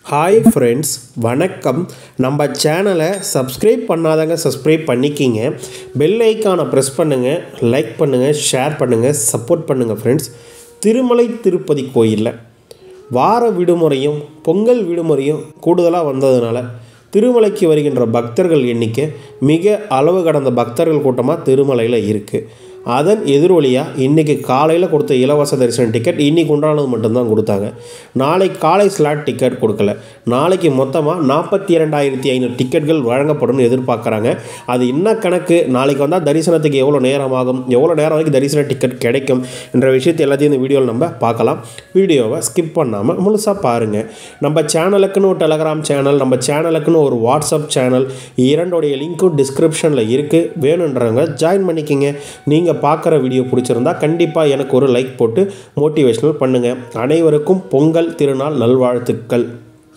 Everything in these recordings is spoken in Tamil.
ஹாய் ஃப்ரெண்ட்ஸ் வணக்கம் நம்ம சேனலை சப்ஸ்கிரைப் பண்ணாதவங்க சப்ஸ்கிரைப் பண்ணிக்கிங்க பெல் ஐக்கானை ப்ரெஸ் பண்ணுங்கள் லைக் பண்ணுங்கள் ஷேர் பண்ணுங்கள் சப்போர்ட் பண்ணுங்கள் ஃப்ரெண்ட்ஸ் திருமலை திருப்பதி கோயிலில் வார விடுமுறையும் பொங்கல் விடுமுறையும் கூடுதலாக வந்ததுனால திருமலைக்கு வருகின்ற பக்தர்கள் எண்ணிக்கை மிக அளவு கடந்த பக்தர்கள் கூட்டமாக திருமலையில் இருக்குது அதன் எதிரொலியாக இன்றைக்கி காலையில் கொடுத்த இலவச தரிசன டிக்கெட் இன்றைக்கி உண்டானது மட்டும்தான் கொடுத்தாங்க நாளைக்கு காலை ஸ்லாட் டிக்கெட் கொடுக்கல நாளைக்கு மொத்தமாக நாற்பத்தி இரண்டாயிரத்தி ஐநூறு டிக்கெட்கள் வழங்கப்படும் எதிர்பார்க்குறாங்க அது என்ன கணக்கு நாளைக்கு வந்தால் தரிசனத்துக்கு எவ்வளோ நேரம் ஆகும் எவ்வளோ நேரம் வரைக்கும் தரிசன டிக்கெட் கிடைக்கும் என்ற விஷயத்தை எல்லாத்தையும் இந்த வீடியோவில் நம்ம பார்க்கலாம் வீடியோவை ஸ்கிப் பண்ணாமல் முழுசாக பாருங்கள் நம்ம சேனலுக்குன்னு ஒரு டெலகிராம் சேனல் நம்ம சேனலுக்குன்னு ஒரு வாட்ஸ்அப் சேனல் இரண்டோடைய லிங்க்கும் டிஸ்கிரிப்ஷனில் இருக்குது வேணுன்றவங்க ஜாயின் பண்ணிக்கிங்க நீங்கள் பார்க்குற வீடியோ பிடிச்சிருந்தா கண்டிப்பாக எனக்கு ஒரு லைக் போட்டு மோட்டிவேஷனல் பண்ணுங்கள் அனைவருக்கும் பொங்கல் திருநாள் நல்வாழ்த்துக்கள்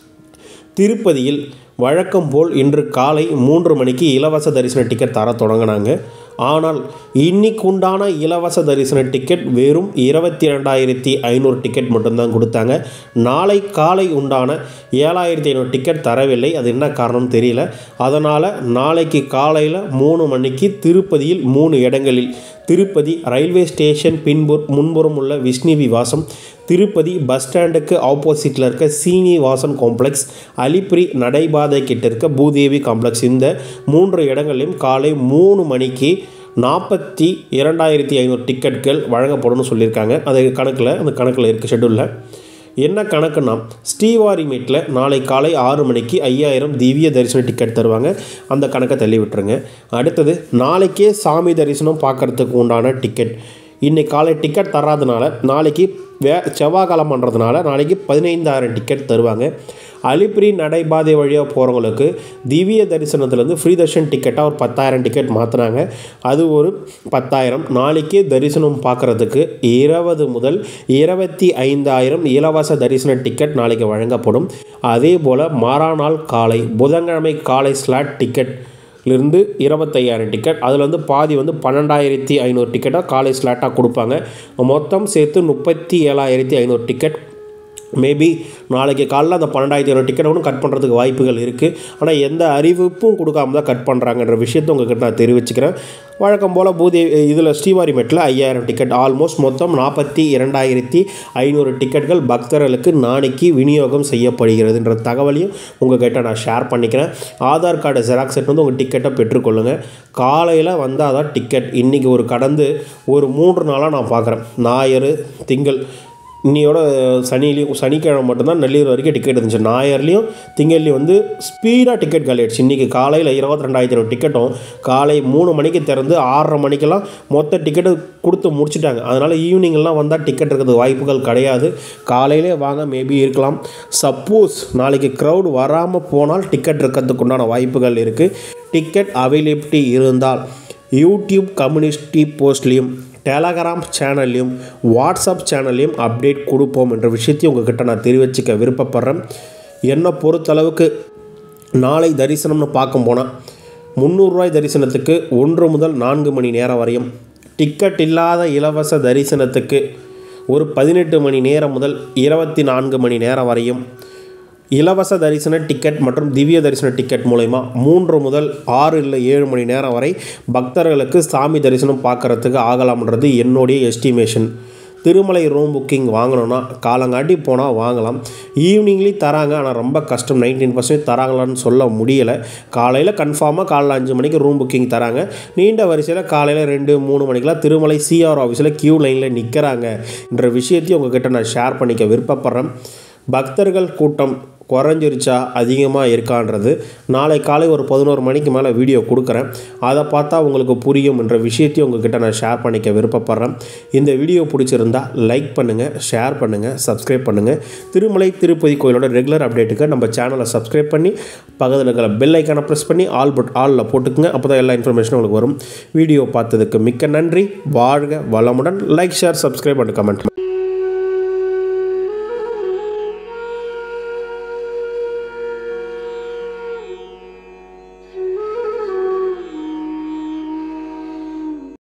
திருப்பதியில் வழக்கம் போல் இன்று காலை மூன்று மணிக்கு இலவச தரிசன டிக்கெட் தர தொடங்கினாங்க ஆனால் இன்னைக்கு உண்டான இலவச தரிசன டிக்கெட் வெறும் இருபத்தி ரெண்டாயிரத்தி ஐநூறு டிக்கெட் மட்டும்தான் கொடுத்தாங்க நாளை காலை உண்டான ஏழாயிரத்தி ஐநூறு டிக்கெட் தரவில்லை அது என்ன காரணம் தெரியல அதனால் நாளைக்கு காலையில் மூணு மணிக்கு திருப்பதியில் மூணு இடங்களில் திருப்பதி ரயில்வே ஸ்டேஷன் பின்புற முன்புறம் உள்ள விஷ்ணு விவாசம் திருப்பதி பஸ் ஸ்டாண்டுக்கு ஆப்போசிட்டில் இருக்க சீனிவாசன் காம்ப்ளெக்ஸ் அலிப்பிரி நடைபாதை கிட்ட இருக்க பூதேவி காம்ப்ளெக்ஸ் இந்த மூன்று இடங்களிலும் காலை மூணு மணிக்கு நாற்பத்தி இரண்டாயிரத்தி ஐநூறு டிக்கெட்கள் வழங்கப்படும்னு சொல்லியிருக்காங்க அது கணக்கில் அந்த கணக்கில் இருக்குது ஷெட்யூலில் என்ன கணக்குன்னா ஸ்ரீவாரிமேட்டில் நாளை காலை ஆறு மணிக்கு ஐயாயிரம் திவ்ய தரிசன டிக்கெட் தருவாங்க அந்த கணக்கை தள்ளி விட்டுருங்க அடுத்தது நாளைக்கே சாமி தரிசனம் பார்க்குறதுக்கு உண்டான டிக்கெட் இன்றைக்கி காலை டிக்கெட் தராதனால நாளைக்கு வே செவ்வாய்க்கிழமை பண்ணுறதுனால நாளைக்கு பதினைந்தாயிரம் டிக்கெட் தருவாங்க அலிப்பிரி நடைபாதை வழியாக போகிறவங்களுக்கு திவ்ய தரிசனத்துலேருந்து ஃப்ரீ தர்ஷன் டிக்கெட்டாக ஒரு பத்தாயிரம் டிக்கெட் மாற்றினாங்க அது ஒரு பத்தாயிரம் நாளைக்கே தரிசனம் பார்க்குறதுக்கு இருபது முதல் இருபத்தி ஐந்தாயிரம் இலவச தரிசன டிக்கெட் நாளைக்கு வழங்கப்படும் அதே போல் மாறாநாள் காலை புதன்கிழமை காலை ஸ்லாட் டிக்கெட் இருந்து இருபத்தையாயிரம் டிக்கெட் அதில் வந்து பாதி வந்து பன்னெண்டாயிரத்தி ஐநூறு டிக்கெட்டாக காலை ஸ்லாட்டாக கொடுப்பாங்க மொத்தம் சேர்த்து முப்பத்தி ஏழாயிரத்தி ஐநூறு டிக்கெட் மேபி நாளைக்கு காலைல அந்த பன்னெண்டாயிரத்தி ஐநூறு டிக்கெட் ஒன்றும் கட் பண்ணுறதுக்கு வாய்ப்புகள் இருக்குது ஆனால் எந்த அறிவிப்பும் கொடுக்காம தான் கட் பண்ணுறாங்கன்ற விஷயத்தை உங்ககிட்ட நான் தெரிவிச்சுக்கிறேன் வழக்கம் போல் பூதே இதில் ஸ்ரீவாரிமேட்டில் ஐயாயிரம் டிக்கெட் ஆல்மோஸ்ட் மொத்தம் நாற்பத்தி இரண்டாயிரத்தி ஐநூறு டிக்கெட்கள் பக்தர்களுக்கு நாளைக்கு விநியோகம் செய்யப்படுகிறதுன்ற தகவலையும் உங்கள் கிட்ட நான் ஷேர் பண்ணிக்கிறேன் ஆதார் கார்டு ஜெராக்ஸ் செட் வந்து உங்கள் டிக்கெட்டை பெற்றுக்கொள்ளுங்கள் காலையில் வந்தால் தான் டிக்கெட் இன்றைக்கி ஒரு கடந்து ஒரு மூன்று நாளாக நான் பார்க்குறேன் ஞாயிறு திங்கள் இன்னையோட சனிலையும் சனிக்கிழமை மட்டும்தான் நெல்லூர் வரைக்கும் டிக்கெட் இருந்துச்சு ஞாயிறுலையும் திங்கள்லையும் வந்து ஸ்பீடாக டிக்கெட் காலி ஆயிடுச்சு இன்றைக்கி காலையில் இருபத்தி ரெண்டாயிரத்தி ஐநூறு டிக்கெட்டும் காலை மூணு மணிக்கு திறந்து ஆறரை மணிக்கெல்லாம் மொத்த டிக்கெட்டு கொடுத்து முடிச்சுட்டாங்க அதனால் ஈவினிங்லாம் வந்தால் டிக்கெட் இருக்கிறது வாய்ப்புகள் கிடையாது காலையிலே வாங்க மேபி இருக்கலாம் சப்போஸ் நாளைக்கு க்ரௌட் வராமல் போனால் டிக்கெட் இருக்கிறதுக்கு உண்டான வாய்ப்புகள் இருக்குது டிக்கெட் அவைலபிலிட்டி இருந்தால் யூடியூப் கம்யூனிஸ்டி போஸ்ட்லேயும் டெலகிராம் சேனல்லையும் வாட்ஸ்அப் சேனல்லையும் அப்டேட் கொடுப்போம் என்ற விஷயத்தையும் உங்ககிட்ட நான் தெரிவிச்சுக்க விருப்பப்படுறேன் என்னை பொறுத்தளவுக்கு நாளை தரிசனம்னு பார்க்க போனால் முந்நூறுரூவாய் தரிசனத்துக்கு ஒன்று முதல் நான்கு மணி நேரம் வரையும் டிக்கெட் இல்லாத இலவச தரிசனத்துக்கு ஒரு பதினெட்டு மணி நேரம் முதல் இருபத்தி நான்கு மணி நேரம் வரையும் இலவச தரிசன டிக்கெட் மற்றும் திவ்ய தரிசன டிக்கெட் மூலயமா மூன்று முதல் ஆறு இல்லை ஏழு மணி நேரம் வரை பக்தர்களுக்கு சாமி தரிசனம் பார்க்குறதுக்கு ஆகலாம்ன்றது என்னுடைய எஸ்டிமேஷன் திருமலை ரூம் புக்கிங் வாங்கணுன்னா காலங்காட்டி போனால் வாங்கலாம் ஈவினிங்லேயும் தராங்க ஆனால் ரொம்ப கஷ்டம் நைன்டீன் பர்சன்ட் தராங்களான்னு சொல்ல முடியலை காலையில் கன்ஃபார்மாக காலைல அஞ்சு மணிக்கு ரூம் புக்கிங் தராங்க நீண்ட வரிசையில் காலையில் ரெண்டு மூணு மணிக்கெலாம் திருமலை சிஆர் ஆஃபீஸில் க்யூ லைனில் நிற்கிறாங்க என்ற விஷயத்தையும் உங்ககிட்ட நான் ஷேர் பண்ணிக்க விருப்பப்படுறேன் பக்தர்கள் கூட்டம் குறைஞ்சிருச்சா அதிகமாக இருக்கான்றது நாளை காலை ஒரு பதினோரு மணிக்கு மேலே வீடியோ கொடுக்குறேன் அதை பார்த்தா உங்களுக்கு புரியும் என்ற விஷயத்தையும் உங்ககிட்ட நான் ஷேர் பண்ணிக்க விருப்பப்படுறேன் இந்த வீடியோ பிடிச்சிருந்தா லைக் பண்ணுங்கள் ஷேர் பண்ணுங்கள் சப்ஸ்கிரைப் பண்ணுங்கள் திருமலை திருப்பதி கோயிலோட ரெகுலர் அப்டேட்டுக்கு நம்ம சேனலை சப்ஸ்கிரைப் பண்ணி பக்கத்தில் இருக்கிற பெல் ஐக்கானை ப்ரெஸ் பண்ணி ஆல் பட் ஆலில் போட்டுக்குங்க அப்போ தான் எல்லா இன்ஃபர்மேஷனும் உங்களுக்கு வரும் வீடியோ பார்த்ததுக்கு மிக்க நன்றி வாழ்க வளமுடன் like share subscribe and comment